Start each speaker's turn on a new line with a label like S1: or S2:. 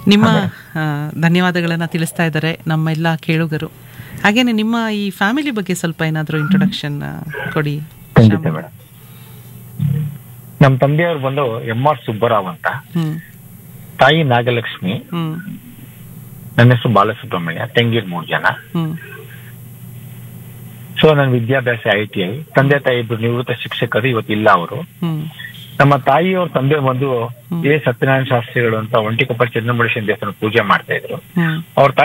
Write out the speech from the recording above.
S1: ನಿಮ್ಮ ಆ, ಧನ್ಯವಾದಗಳನ್ನ ತಿಳಿಸ್ತಾ ಇದ್ದಾರೆ ನಮ್ಮೆಲ್ಲ ಕೇಳುಗರು ಹಾಗೇನೆ ನಿಮ್ಮ ಈ ಫ್ಯಾಮಿಲಿ ಬಗ್ಗೆ ಸ್ವಲ್ಪ ಏನಾದರೂ ಇಂಟ್ರೊಡಕ್ಷನ್ ಕೊಡಿ
S2: ಖಂಡಿತ ಮೇಡಮ್ ನಮ್ಮ ತಂದೆಯವರು ಬಂದು ಎಂ ಆರ್ ಸುಬ್ಬರಾವ್ ಅಂತ
S1: ಹ್ಮ್
S2: ತಾಯಿ ನಾಗಲಕ್ಷ್ಮಿ
S1: ಹ್ಮ್
S2: ನನ್ನ ಹೆಸರು ಬಾಲಸುಬ್ರಹ್ಮಣ್ಯ ತಂಗಿರ್ ಮೂರ್ ಜನ
S1: ಹ್ಮ್
S2: ಸೊ ನನ್ನ ವಿದ್ಯಾಭ್ಯಾಸ ಐ ಟಿ ಐ ತಂದೆ ತಾಯಿ ಇಬ್ರು ನಿವೃತ್ತ ಶಿಕ್ಷಕರು ಇವತ್ತಿಲ್ಲ ಅವರು
S1: ಹ್ಮ್
S2: ನಮ್ಮ ತಾಯಿಯವ್ರ ತಂದೆ ಬಂದು
S1: ಹ್ಮ್.
S2: ಎ ಸತ್ಯನಾರಾಯಣ ಶಾಸ್ತ್ರಿಗಳು ಅಂತ ಒಂಟಿಕೊಪ್ಪ ಚಂದ್ರಮಳೇಶ್ವರ ದೇವಸ್ಥಾನ ಪೂಜೆ ಮಾಡ್ತಾ ಇದ್ರು
S1: ಹ್ಮ್
S2: ಅವ್ರ ತಾಯಿ